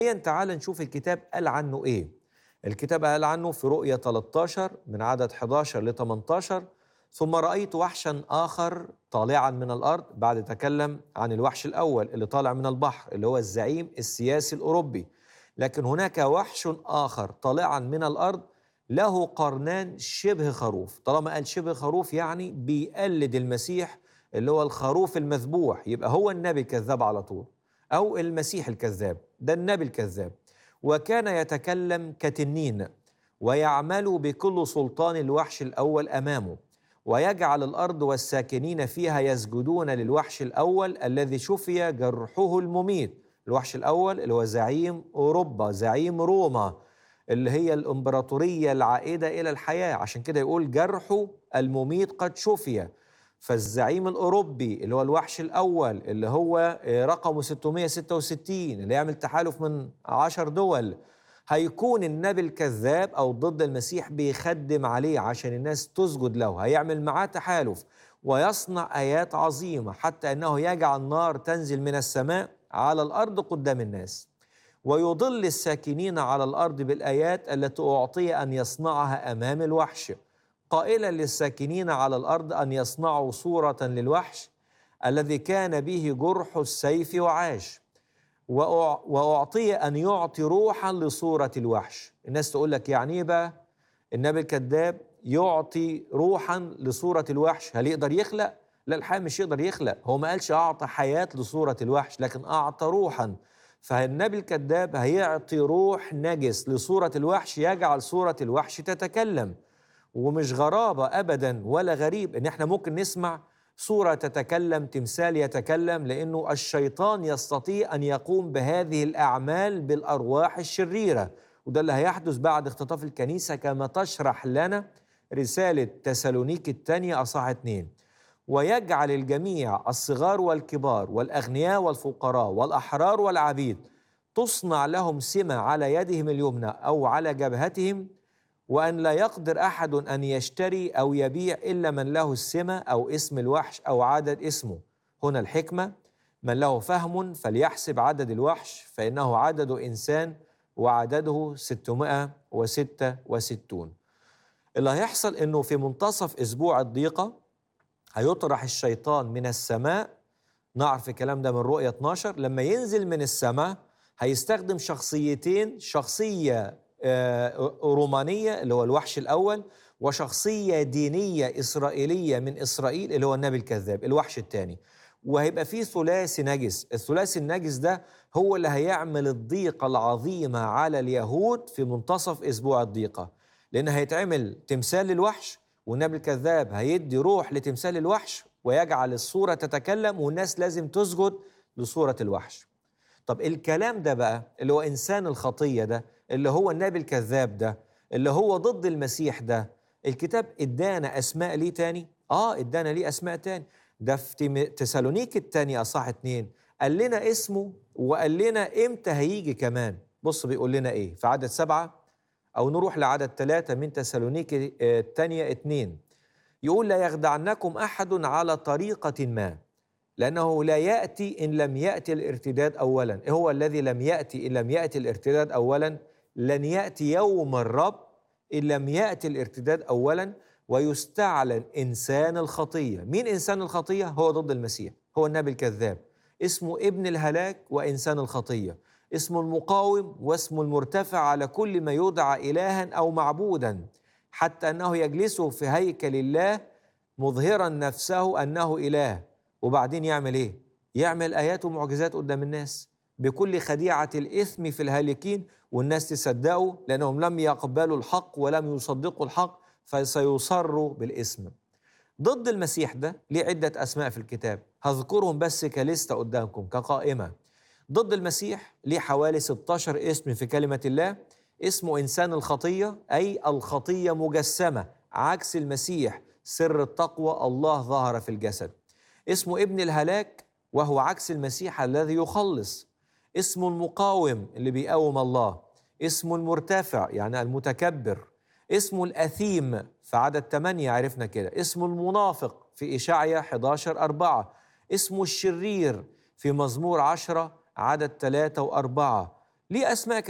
تعال نشوف الكتاب قال عنه ايه الكتاب قال عنه في رؤية 13 من عدد 11 ل 18 ثم رأيت وحشا آخر طالعا من الأرض بعد تكلم عن الوحش الأول اللي طالع من البحر اللي هو الزعيم السياسي الأوروبي لكن هناك وحش آخر طالعا من الأرض له قرنان شبه خروف طالما قال شبه خروف يعني بيقلد المسيح اللي هو الخروف المذبوح يبقى هو النبي الكذاب على طول أو المسيح الكذاب ده النبي الكذاب وكان يتكلم كتنين ويعمل بكل سلطان الوحش الأول أمامه ويجعل الأرض والساكنين فيها يسجدون للوحش الأول الذي شفي جرحه المميت الوحش الأول اللي هو زعيم أوروبا زعيم روما اللي هي الإمبراطورية العائدة إلى الحياة عشان كده يقول جرحه المميت قد شفي فالزعيم الأوروبي اللي هو الوحش الأول اللي هو رقمه 666 اللي يعمل تحالف من عشر دول هيكون النبي الكذاب أو ضد المسيح بيخدم عليه عشان الناس تسجد له هيعمل معاه تحالف ويصنع آيات عظيمة حتى أنه يجعل النار تنزل من السماء على الأرض قدام الناس ويضل الساكنين على الأرض بالآيات التي أعطي أن يصنعها أمام الوحش قائلا للساكنين على الارض ان يصنعوا صوره للوحش الذي كان به جرح السيف وعاش واعطي ان يعطي روحا لصوره الوحش الناس تقول لك يعني ايه بقى النبي الكذاب يعطي روحا لصوره الوحش هل يقدر يخلق لا الحقيقه مش يقدر يخلق هو ما قالش اعطى حياه لصوره الوحش لكن اعطى روحا فالنبي الكذاب هيعطي روح نجس لصوره الوحش يجعل صوره الوحش تتكلم ومش غرابة أبدا ولا غريب إن إحنا ممكن نسمع صورة تتكلم تمثال يتكلم لأنه الشيطان يستطيع أن يقوم بهذه الأعمال بالأرواح الشريرة وده اللي هيحدث بعد اختطاف الكنيسة كما تشرح لنا رسالة تسالونيك الثانية أصح اتنين ويجعل الجميع الصغار والكبار والأغنياء والفقراء والأحرار والعبيد تصنع لهم سمة على يدهم اليمنى أو على جبهتهم وأن لا يقدر أحد أن يشتري أو يبيع إلا من له السمة أو اسم الوحش أو عدد اسمه هنا الحكمة من له فهم فليحسب عدد الوحش فإنه عدد إنسان وعدده 666 اللي هيحصل إنه في منتصف أسبوع الضيقة هيطرح الشيطان من السماء نعرف الكلام ده من رؤية 12 لما ينزل من السماء هيستخدم شخصيتين شخصية رومانية اللي هو الوحش الأول وشخصية دينية إسرائيلية من إسرائيل اللي هو النبي الكذاب الوحش الثاني وهيبقى فيه ثلاثي نجس الثلاثي النجس ده هو اللي هيعمل الضيقة العظيمة على اليهود في منتصف أسبوع الضيقة لأن هيتعمل تمثال للوحش والنبي الكذاب هيدي روح لتمثال الوحش ويجعل الصورة تتكلم والناس لازم تسجد لصورة الوحش طب الكلام ده بقى اللي هو إنسان الخطية ده اللي هو النبي الكذاب ده اللي هو ضد المسيح ده الكتاب ادانا اسماء ليه تاني اه ادانا ليه اسماء تاني ده في تسالونيك الثاني اصح اتنين قال لنا اسمه وقال لنا امتى هيجي كمان بص بيقول لنا ايه في عدد سبعة او نروح لعدد ثلاثة من تسالونيك الثانية اتنين يقول لا يخدعنكم احد على طريقة ما لأنه لا يأتي إن لم يأتي الارتداد أولا هو الذي لم يأتي إن لم يأتي الارتداد أولا لن يأتي يوم الرب إن لم يأتي الارتداد أولا ويستعلن إنسان الخطية مين إنسان الخطية؟ هو ضد المسيح هو النبي الكذاب اسمه ابن الهلاك وإنسان الخطية اسمه المقاوم واسمه المرتفع على كل ما يدعى إلها أو معبودا حتى أنه يجلس في هيكل الله مظهرا نفسه أنه إله وبعدين يعمل إيه؟ يعمل آيات ومعجزات قدام الناس بكل خديعة الإثم في الهالكين والناس تصدقوا لأنهم لم يقبلوا الحق ولم يصدقوا الحق فسيصروا بالاسم ضد المسيح ده ليه عدة أسماء في الكتاب هذكرهم بس كليستة قدامكم كقائمة ضد المسيح ليه حوالي 16 اسم في كلمة الله اسمه إنسان الخطية أي الخطية مجسمة عكس المسيح سر التقوى الله ظهر في الجسد اسمه ابن الهلاك وهو عكس المسيح الذي يخلص اسمه المقاوم اللي بيقاوم الله اسمه المرتفع يعني المتكبر اسمه الأثيم في عدد 8 عرفنا كده اسمه المنافق في إشعيا 11 أربعة اسمه الشرير في مزمور 10 عدد 3 وأربعة ليه أسماء